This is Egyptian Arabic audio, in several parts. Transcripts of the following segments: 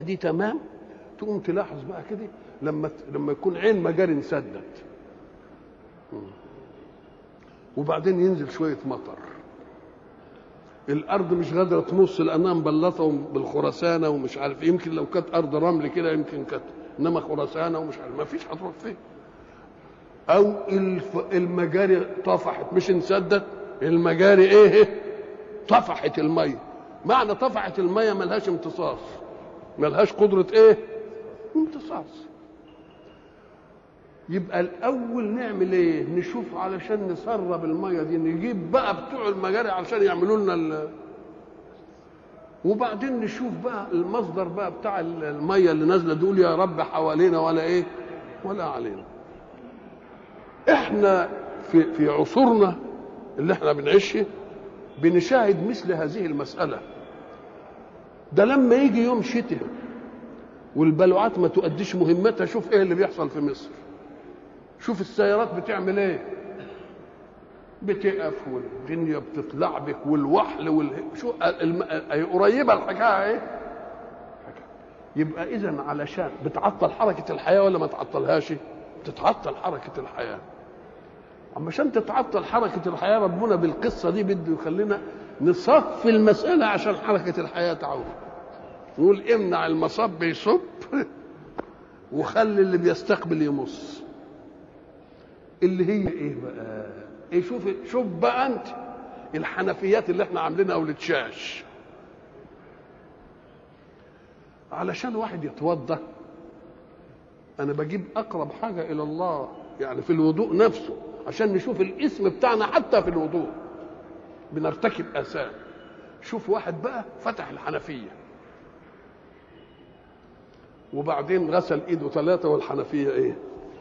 دي تمام تقوم تلاحظ بقى كده لما لما يكون عين مجاري انسدت وبعدين ينزل شويه مطر الارض مش قادره تمص لانها مبلطه بالخرسانه ومش عارف يمكن لو كانت ارض رمل كده يمكن كانت انما خرسانه ومش عارف ما فيش هتروح فين او الف المجاري طفحت مش انسدت المجاري ايه طفحت الميه معنى طفحت الميه ملهاش امتصاص ملهاش قدره ايه امتصاص يبقى الاول نعمل ايه نشوف علشان نسرب الميه دي نجيب بقى بتوع المجاري علشان يعملوا لنا ال... وبعدين نشوف بقى المصدر بقى بتاع الميه اللي نازله دول يا رب حوالينا ولا ايه ولا علينا احنا في في عصورنا اللي احنا بنعيشه بنشاهد مثل هذه المساله ده لما يجي يوم شتاء والبلوعات ما تؤديش مهمتها شوف ايه اللي بيحصل في مصر شوف السيارات بتعمل ايه بتقف والدنيا بتتلعبك والوحل وال شو الم... قريبه الحكايه ايه يبقى اذا علشان بتعطل حركه الحياه ولا ما تعطلهاش تتعطل حركه الحياه اما عشان تتعطل حركه الحياه ربنا بالقصه دي بده يخلينا نصفي المساله عشان حركه الحياه تعود نقول امنع المصب يصب وخلي اللي بيستقبل يمص اللي هي ايه بقى ايه شوف شوف بقى انت الحنفيات اللي احنا عاملينها والتشاش علشان واحد يتوضا انا بجيب اقرب حاجه الى الله يعني في الوضوء نفسه عشان نشوف الاسم بتاعنا حتى في الوضوء بنرتكب اثام شوف واحد بقى فتح الحنفيه وبعدين غسل ايده ثلاثه والحنفيه ايه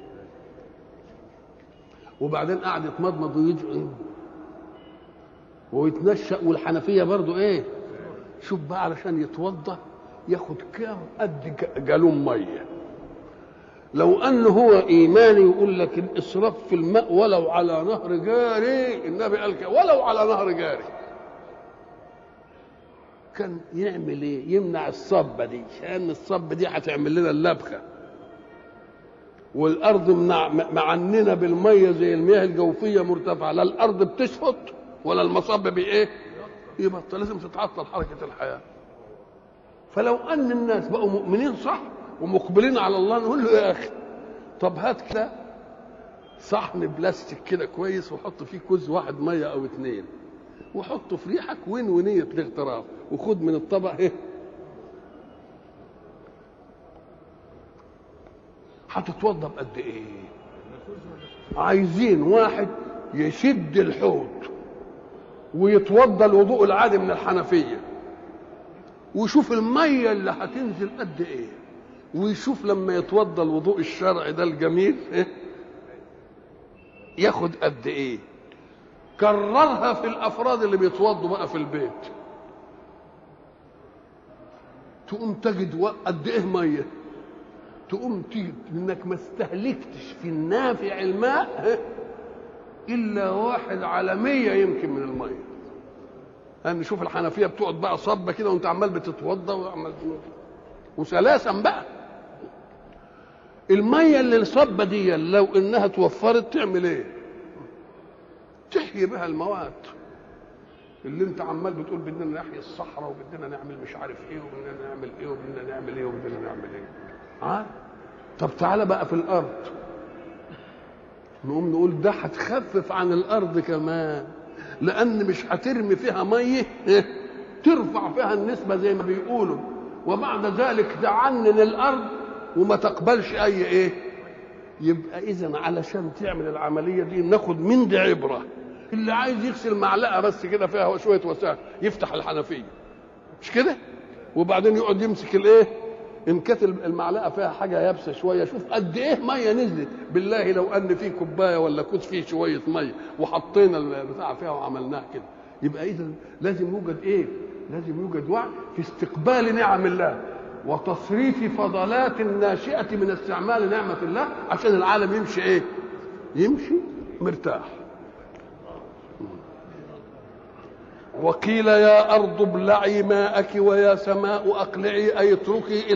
وبعدين قعد يتمضمض ويدعي ويتنشأ والحنفيه برضو ايه شوف بقى علشان يتوضا ياخد كام قد جالون ميه لو ان هو ايماني يقول لك الاسراف في الماء ولو على نهر جاري النبي قال كده ولو على نهر جاري كان يعمل ايه يمنع الصبه دي لان الصبه دي هتعمل لنا اللبخه والارض معننه بالميه زي المياه الجوفيه مرتفعه لا الارض بتشفط ولا المصب بايه يبطل لازم تتعطل حركه الحياه فلو ان الناس بقوا مؤمنين صح ومقبلين على الله نقول له يا اخي طب هات كده صحن بلاستيك كده كويس وحط فيه كوز واحد ميه او اتنين وحطه في ريحك وين ونية الاغتراب وخد من الطبق ايه هتتوضى بقد ايه عايزين واحد يشد الحوض ويتوضى الوضوء العادي من الحنفيه ويشوف الميه اللي هتنزل قد ايه ويشوف لما يتوضى الوضوء الشرعي ده الجميل إيه؟ ياخد قد ايه كررها في الافراد اللي بيتوضوا بقى في البيت تقوم تجد قد ايه ميه تقوم تجد انك ما استهلكتش في النافع الماء الا واحد على مية يمكن من الميه يعني شوف الحنفيه بتقعد بقى صبه كده وانت عمال بتتوضى وعمال وسلاسا بقى الميه اللي الصبه دي لو انها توفرت تعمل ايه تحيي بها المواد اللي انت عمال بتقول بدنا نحيي الصحراء وبدنا نعمل مش عارف ايه وبدنا نعمل ايه وبدنا نعمل ايه وبدنا نعمل ايه ها طب تعالى بقى في الارض نقوم نقول ده هتخفف عن الارض كمان لان مش هترمي فيها ميه ترفع فيها النسبه زي ما بيقولوا وبعد ذلك تعنن الارض وما تقبلش اي ايه يبقى اذا علشان تعمل العمليه دي ناخد من دي عبره اللي عايز يغسل معلقه بس كده فيها شويه وسائل يفتح الحنفيه مش كده وبعدين يقعد يمسك الايه ان كانت المعلقه فيها حاجه يابسه شويه شوف قد ايه ميه نزلت بالله لو ان في كوبايه ولا كوز فيه شويه ميه وحطينا البتاع فيها وعملناها كده يبقى اذا لازم يوجد ايه لازم يوجد وعي في استقبال نعم الله وتصريف فضلات الناشئة من استعمال نعمة الله عشان العالم يمشي ايه يمشي مرتاح وقيل يا أرض ابلعي ماءك ويا سماء أقلعي أي اتركي